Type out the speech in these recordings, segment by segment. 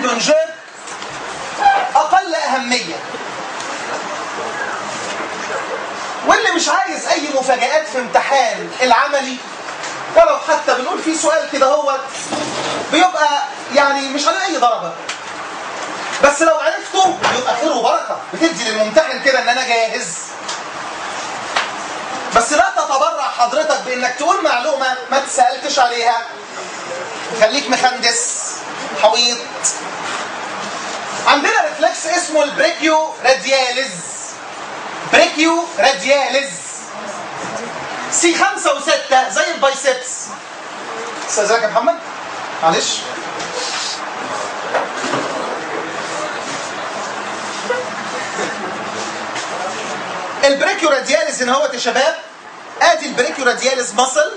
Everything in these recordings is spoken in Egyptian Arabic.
التندون جير اقل اهميه واللي مش عايز اي مفاجآت في امتحان العملي ولو حتى بنقول في سؤال كده هو بيبقى يعني مش على اي درجه بس لو عرفته يبقى خير وبركه بتدي للممتحن كده ان انا جاهز بس لا تتبرع حضرتك بانك تقول معلومه ما تسالتش عليها خليك مخندس حويط عندنا ريفلكس اسمه البريكيو رادياليز بريكيو رادياليز سي خمسة وستة زي البايسبس استاذنك يا محمد معلش البريكيو رادياليز هنا هو يا شباب ادي البريكيو رادياليز ماسل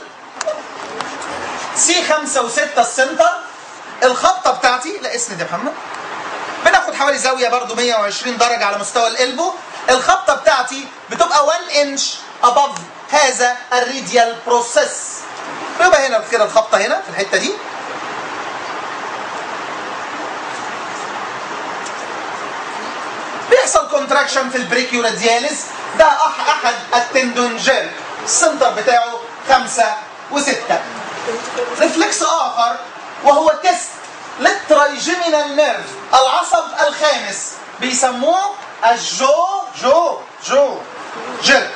سي 5 و6 السنتر الخبطه بتاعتي لا اسند يا محمد بناخد حوالي زاويه برضو 120 درجه على مستوى القلبه الخبطه بتاعتي بتبقى 1 انش اباف هذا الريديال بروسيس يبقى هنا كده الخبطه هنا في الحته دي بيحصل كونتراكشن في البريكيو رادياليز ده أح احد التندون جير السنتر بتاعه خمسة وستة ريفلكس اخر وهو تيست للترايجيمينال نيرف العصب الخامس بيسموه الجو جو جو جيرك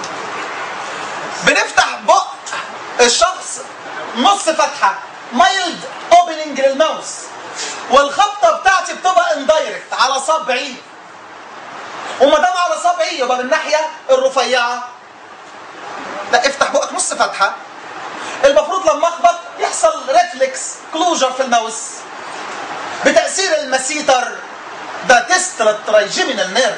بنفتح بق الشخص نص فتحه مايلد اوبننج للماوس والخبطه بتاعتي بتبقى اندايركت على صبعي وما دام على صبعي يبقى من الناحيه الرفيعه لا افتح بقك نص فتحه المفروض لما اخبط يحصل ريفلكس كلوجر في الماوس بتاثير المسيتر ده تيست للترايجيمينال نيرف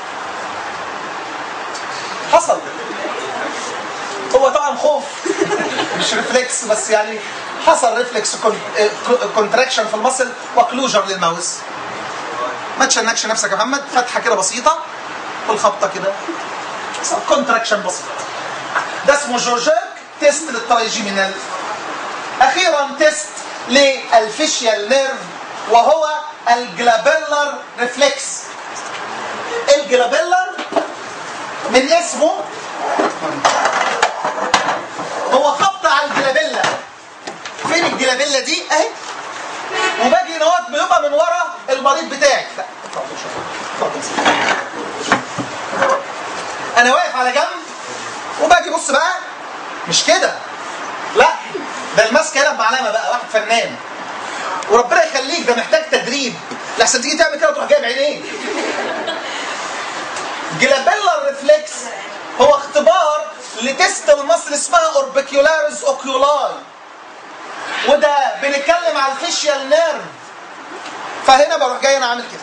حصل هو طبعا خوف مش ريفلكس بس يعني حصل ريفلكس كونتراكشن في المصل وكلوجر للماوس ما تشنكش نفسك يا محمد فتحه كده بسيطه والخبطه كده كونتراكشن بسيط ده اسمه جورجيك تيست للترايجيمينال اخيرا تيست للفيشيال نيرف وهو الجلابيلر ريفلكس الجلابيلر من اسمه هو خبط على الجلابيلا فين الجلابيلا دي اهي وباجي نوات بيبقى من ورا المريض بتاعي لا انا واقف على جنب وباجي بص بقى مش كده لا ده الماسك هنا بعلامه بقى واحد فنان وربنا يخليك ده محتاج تدريب لحسن تيجي تعمل كده وتروح جايب عينيك جلابيلر ريفلكس هو اختبار لتست المصل اسمها اوربيكيولاريز اوكيولاي وده بنتكلم على الفيشيال نيرف فهنا بروح جاي انا عامل كده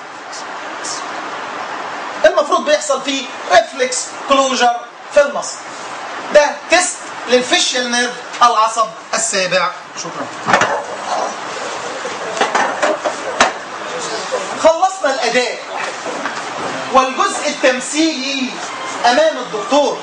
المفروض بيحصل فيه ريفلكس كلوجر في المصل ده تيست للفيشيال نيرف العصب السابع شكرا خلصنا الاداء والجزء التمثيلي امام الدكتور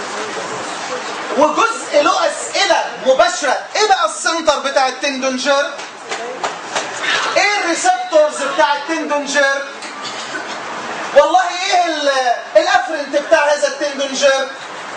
وجزء له اسئله مباشره ايه بقى السنتر بتاع التندون جيرك ايه الريسبتورز بتاع التندون جيرك والله ايه الافرنت بتاع هذا التندون جيرك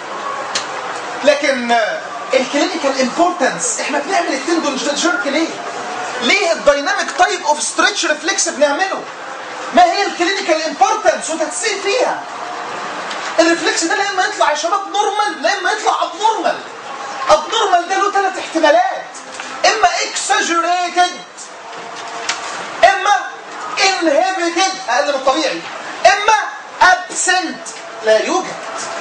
لكن الكلينيكال امبورتنس احنا بنعمل التندون جيرك ليه ليه الدايناميك تايب اوف ستريتش ريفلكس بنعمله ما هي الكلينيكال امبورتنس وانت هتسال فيها الريفلكس ده لا اما يطلع يا شباب نورمال لا اما يطلع اب نورمال اب نورمال ده له ثلاث احتمالات اما اكساجريتد اما انهبيتد اقل من الطبيعي اما ابسنت لا يوجد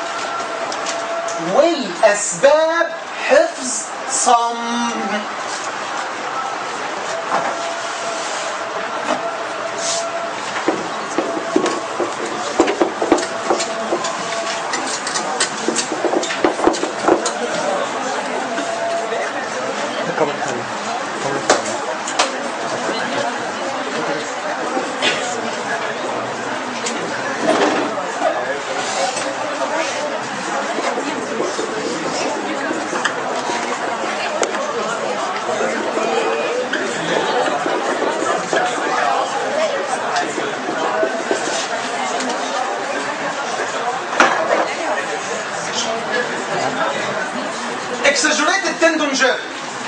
والاسباب حفظ صم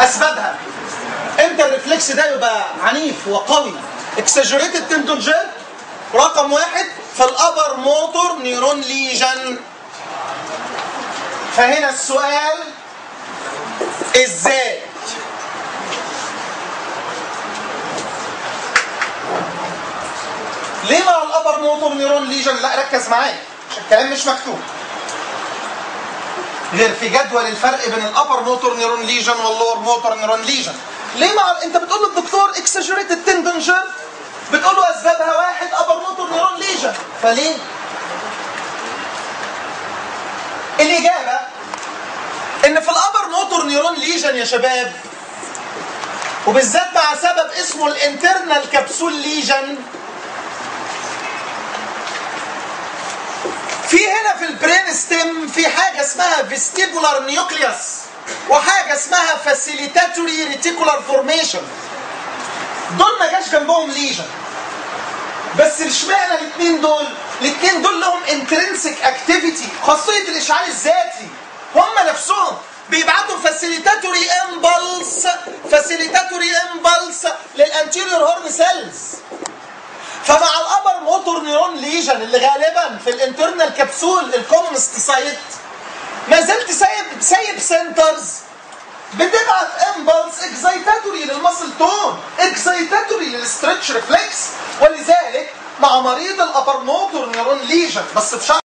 اسبابها امتى الريفلكس ده يبقى عنيف وقوي اكسجريتد تندون جيرك رقم واحد في الابر موتور نيورون ليجن فهنا السؤال ازاي ليه مع الابر موتور نيورون ليجن لا ركز معايا عشان الكلام مش مكتوب غير في جدول الفرق بين الابر موتور نيورون ليجن واللور موتور نيورون ليجن ليه مع انت بتقول للدكتور اكسجريتد تندنجر بتقول له اسبابها واحد ابر موتور نيورون ليجن فليه الاجابه ان في الابر موتور نيورون ليجن يا شباب وبالذات مع سبب اسمه الانترنال كبسول ليجن في هنا في البرين ستيم في حاجه اسمها فيستيبولار نيوكليوس وحاجه اسمها فاسيليتاتوري ريتيكولار فورميشن دول ما جاش جنبهم ليجن بس اشمعنى الاثنين دول؟ الاثنين دول لهم انترنسك اكتيفيتي خاصيه الاشعاع الذاتي هم نفسهم بيبعتوا فاسيليتاتوري امبلس فاسيليتاتوري امبلس للانتيريور هورن سيلز فمع الابر موتور نيرون ليجن اللي غالبا في الانترنال كبسول الكومنست سايت ما زلت سايب سايب سنترز بتبعت امبلس اكزايتاتوري للمسل تون اكزايتاتوري للستريتش ريفلكس ولذلك مع مريض الابر موتور نيرون ليجن بس بشرط